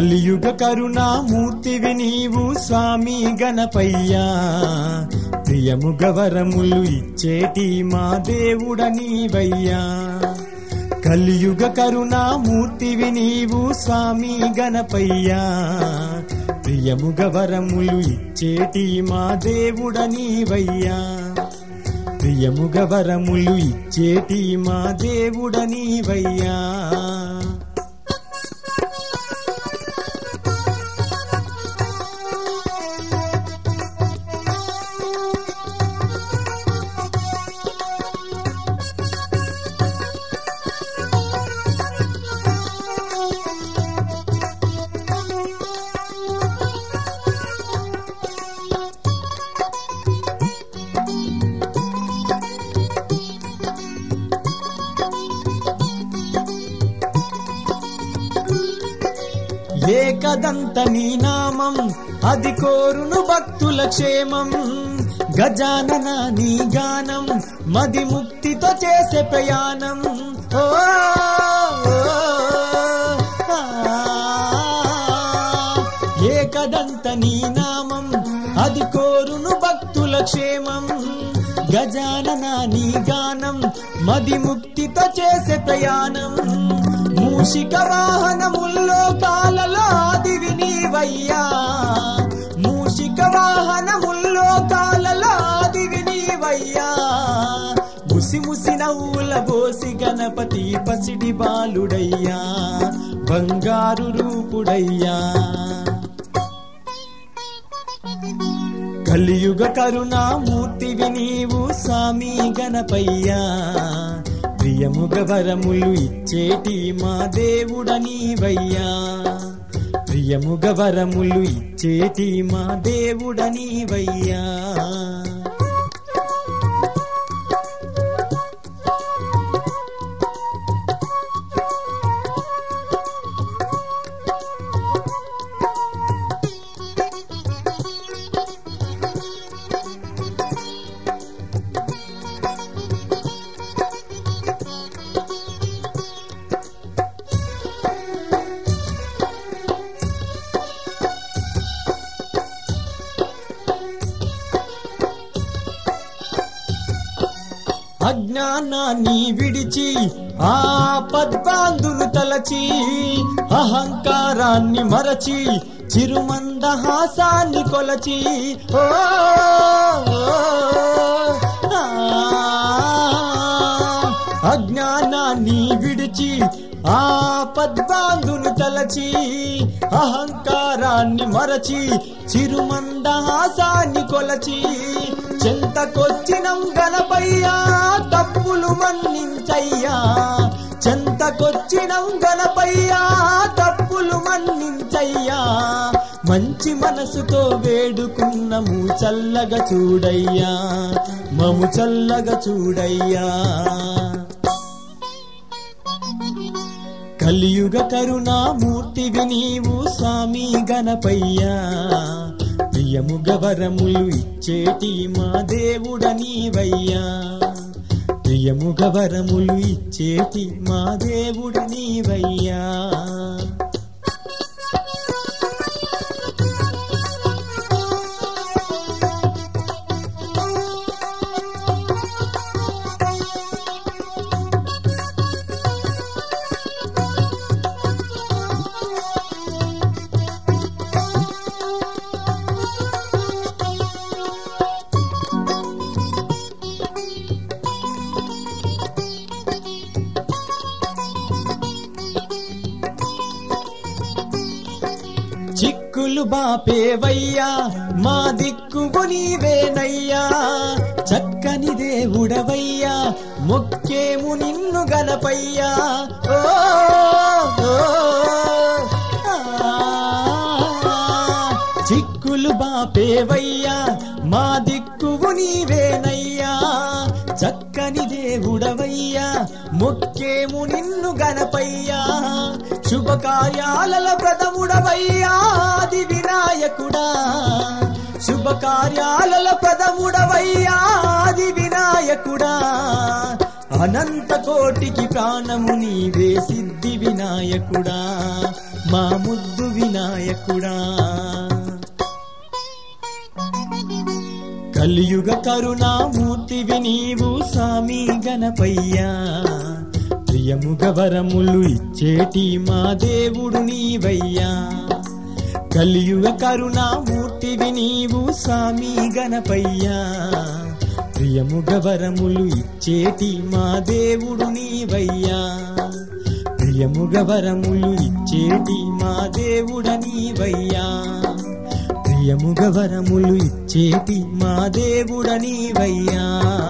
కలియుగ కరుణామూర్తివి నీవు స్వామి గణపయ్యా ప్రియముగ వరములు ఇచ్చేటి మా దేవుడ నీవయ్యా కలియుగ కరుణామూర్తివి నీవు స్వామి గణపయ్యా ప్రియముగ వరములు ఇచ్చేటి మా దేవుడ నీవయ్యా ప్రియముగ వరములు ఇచ్చేటి మా దేవుడ నీవయ్యా ఏకదంత నీ నామం అది కోరును భక్తుల క్షేమం గజానన నీ గానం మది ముక్తితో చేసే ప్రయాణం ఓ, ఓ, ఆ. ఏకదంత నీ నామం అది కోరును భక్తుల క్షేమం గజానన నీ గానం మది ముక్తితో చేసే ప్రయాణం మూషిక వాహనముల్లో కాలలో దివి నీవయ్యా మూషిక వాహనముల్లో కాలలో దివి నీవయ్యా ముసి ముసి నవ్వుల బోసి గణపతి పసిడి బాలుడయ్యా బంగారు రూపుడయ్యా కలియుగ కరుణామూర్తివి నీవు స్వామి గణపయ్యా ప్రియముగ వరములు ఇచ్చేటి మా దేవుడ నీవయ్యా ప్రియముగ వరములు ఇచ్చేటి మా దేవుడ నీవయ్యా అజ్ఞానాన్ని విడిచి ఆ పద్మాందులు తలచి అహంకారాన్ని మరచి చిరుమందహాసాన్ని కొలచి ఓ ఓ, ఆ, అజ్ఞానాన్ని విడిచి ఆ పద్మాందులు తలచి అహంకారాన్ని మరచి చిరుమందహాసాన్ని కొలచి చెంతకొచ్చినం గణపయ్యా తప్పులు మన్నించయ్యా చెంతకొచ్చినం గణపయ్యా తప్పులు మన్నించయ్యా మంచి మనసుతో వేడుకున్నము చల్లగా చూడయ్యా మము చల్లగా చూడయ్యా కలియుగ కరుణామూర్తివి నీవు స్వామి గణపయ్యా ప్రియముగ వరములు ఇచ్చేటి మా దేవుడ నీవయ్యా ప్రియముగ వరములు ఇచ్చేటి మా దేవుడ నీవయ్యా చిక్కులు బాపేవయ్యా మా దిక్కువు నీవేనయ్యా చక్కని దేవుడవయ్యా మొక్కేము నిన్ను గణపయ్యా ఓ, ఓ, ఆ. చిక్కులు బాపేవయ్యా మా దిక్కువు నీవేనయ్యా చక్కని దేవుడవయ్యా మొక్కేము నిన్ను గణపయ్యా శుభకార్యాల ప్రథముడవయ్యా ఆది వినాయకుడా శుభకార్యాల ప్రథముడవయ్యా ఆది వినాయకుడా అనంత కోటికి ప్రాణము నీవే సిద్ధి వినాయకుడా మా ముద్దు వినాయకుడా కలియుగ కరుణామూర్తివి నీవు సామి గణపయ్యా ప్రియముగ వరములు ఇచ్చేటి మా దేవుడు నీవయ్యా కలియుగ కరుణామూర్తివి నీవు సామి గణపయ్యా ప్రియముగ వరములు ఇచ్చేటి మా దేవుడు నీవయ్యా ప్రియముగ వరములు ఇచ్చేటి మా దేవుడ నీవయ్యా ప్రియముగ వరములు ఇచ్చేటి మా దేవుడ నీవయ్యా